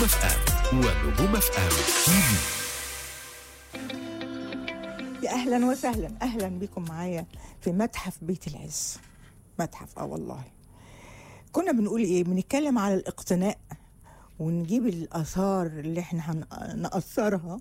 اف ام ونجوم اف ام تي في يا اهلا وسهلا اهلا بكم معايا في متحف بيت العز متحف اه والله كنا بنقول ايه بنتكلم على الاقتناء ونجيب الاثار اللي احنا هن- نأثرها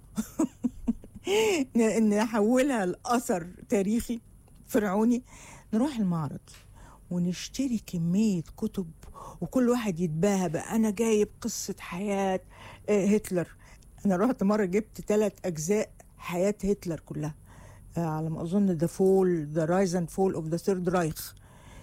ن- نحولها لاثر تاريخي فرعوني نروح المعرض ونشتري كمية كتب وكل واحد يتباهى بقى أنا جايب قصة حياة آه، هتلر أنا رحت مرة جبت ثلاث أجزاء حياة هتلر كلها آه، على ما أظن ذا فول ذا رايز اند فول اوف ذا ثيرد رايخ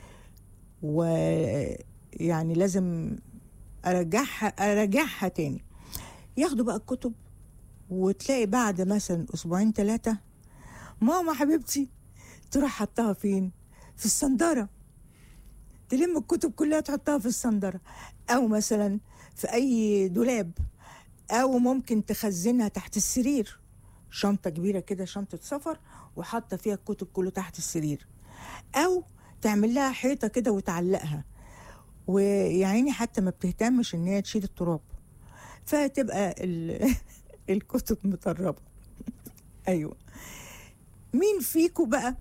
ويعني لازم أرجعها أراجعها تاني ياخدوا بقى الكتب وتلاقي بعد مثلا أسبوعين ثلاثة ماما حبيبتي تروح حطها فين؟ في الصندارة تلم الكتب كلها تحطها في الصندرة أو مثلا في أي دولاب أو ممكن تخزنها تحت السرير شنطة كبيرة كده شنطة سفر وحاطة فيها الكتب كله تحت السرير أو تعمل لها حيطة كده وتعلقها ويا عيني حتى ما بتهتمش إن هي تشيل التراب فتبقى ال- الكتب مطربة أيوة مين فيكو بقى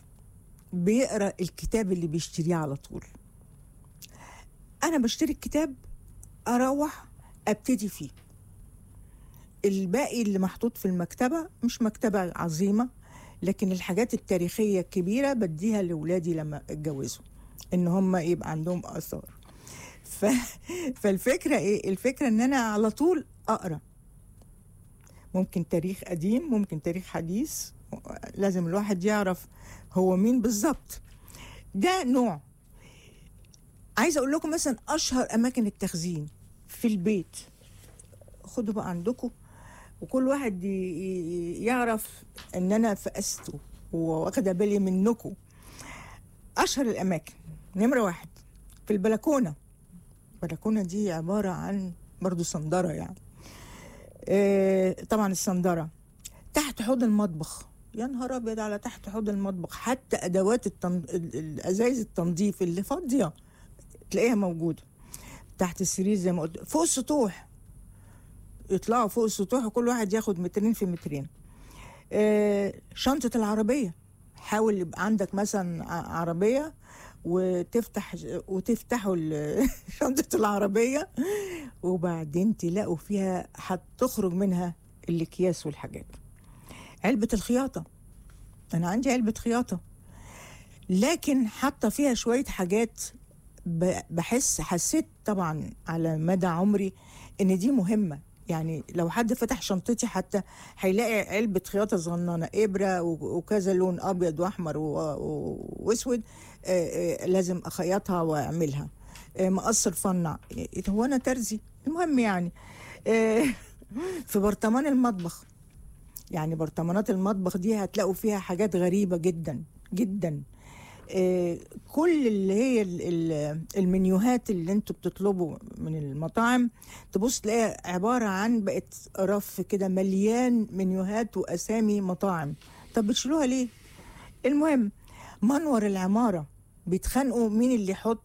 بيقرا الكتاب اللي بيشتريه على طول انا بشتري الكتاب اروح ابتدي فيه الباقي اللي محطوط في المكتبه مش مكتبه عظيمه لكن الحاجات التاريخيه الكبيره بديها لاولادي لما اتجوزوا ان هم يبقى عندهم اثار ف... فالفكره ايه الفكره ان انا على طول اقرا ممكن تاريخ قديم ممكن تاريخ حديث لازم الواحد يعرف هو مين بالظبط ده نوع عايزه اقول لكم مثلا اشهر اماكن التخزين في البيت خدوا بقى عندكم وكل واحد ي- ي- يعرف ان انا فقسته واخده بالي منكم اشهر الاماكن نمره واحد في البلكونه البلكونه دي عباره عن برضو صندره يعني آه، طبعا الصندره تحت حوض المطبخ يا نهار ابيض على تحت حوض المطبخ حتى ادوات التن... ال- الازايز التنظيف اللي فاضيه تلاقيها موجوده تحت السرير زي ما قلت فوق السطوح يطلعوا فوق السطوح وكل واحد ياخد مترين في مترين آه، شنطه العربيه حاول يبقى عندك مثلا ع- عربيه وتفتح وتفتحوا ال- شنطه العربيه وبعدين تلاقوا فيها هتخرج منها الاكياس والحاجات علبة الخياطة أنا عندي علبة خياطة لكن حاطة فيها شوية حاجات ب- بحس حسيت طبعا على مدى عمري إن دي مهمة يعني لو حد فتح شنطتي حتى هيلاقي علبة خياطة صغننة إبرة و- وكذا لون أبيض وأحمر و- و- وأسود آه، آه، لازم أخيطها وأعملها آه، مقص الفنع إيه، هو أنا ترزي المهم يعني آه، في برطمان المطبخ يعني برطمانات المطبخ دي هتلاقوا فيها حاجات غريبة جدا جدا آه، كل اللي هي ال- ال- المنيوهات اللي انتوا بتطلبوا من المطاعم تبص تلاقيها عبارة عن بقت رف كده مليان منيوهات وأسامي مطاعم طب بتشيلوها ليه؟ المهم منور العمارة بيتخانقوا مين اللي يحط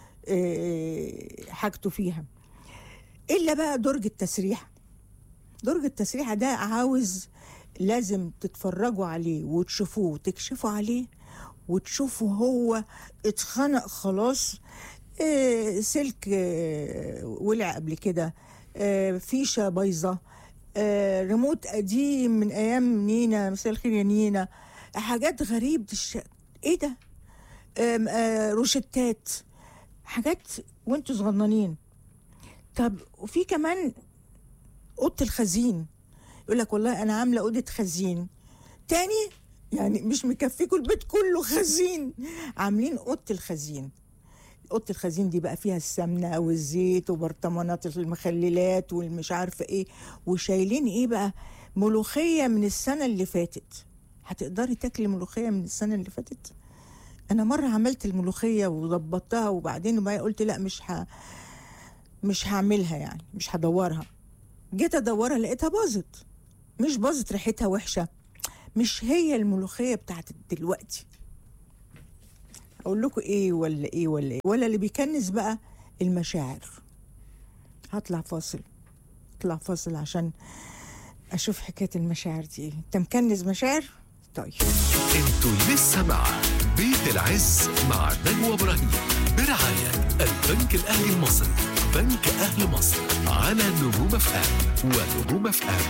آه، حاجته فيها إلا بقى درج التسريح درج التسريحة ده عاوز لازم تتفرجوا عليه وتشوفوه وتكشفوا عليه وتشوفوا هو اتخنق خلاص آه، سلك آه، ولع قبل كده آه، فيشة بايظة آه، ريموت قديم من أيام نينا مساء الخير يا نينا حاجات غريبة الش... إيه ده؟ آم، آه، روشتات حاجات وانتوا صغننين طب وفي كمان اوضه الخزين يقول لك والله انا عامله اوضه خزين تاني يعني مش مكفيكوا البيت كله خزين عاملين اوضه الخزين اوضه الخزين دي بقى فيها السمنه والزيت وبرطمانات المخللات والمش عارفه ايه وشايلين ايه بقى ملوخيه من السنه اللي فاتت هتقدري تاكلي ملوخيه من السنه اللي فاتت انا مره عملت الملوخيه وظبطتها وبعدين بقى قلت لا مش ه... مش هعملها يعني مش هدورها جيت ادورها لقيتها باظت مش باظت ريحتها وحشه مش هي الملوخيه بتاعت دلوقتي اقول لكم ايه ولا ايه ولا ايه ولا اللي بيكنس بقى المشاعر هطلع فاصل اطلع فاصل عشان اشوف حكايه المشاعر دي إيه. انت مكنز مشاعر طيب انتوا لسه مع بيت العز مع نجوى ابراهيم برعاية البنك الأهلي المصري بنك أهل مصر على نجوم اف ام ونجوم اف ام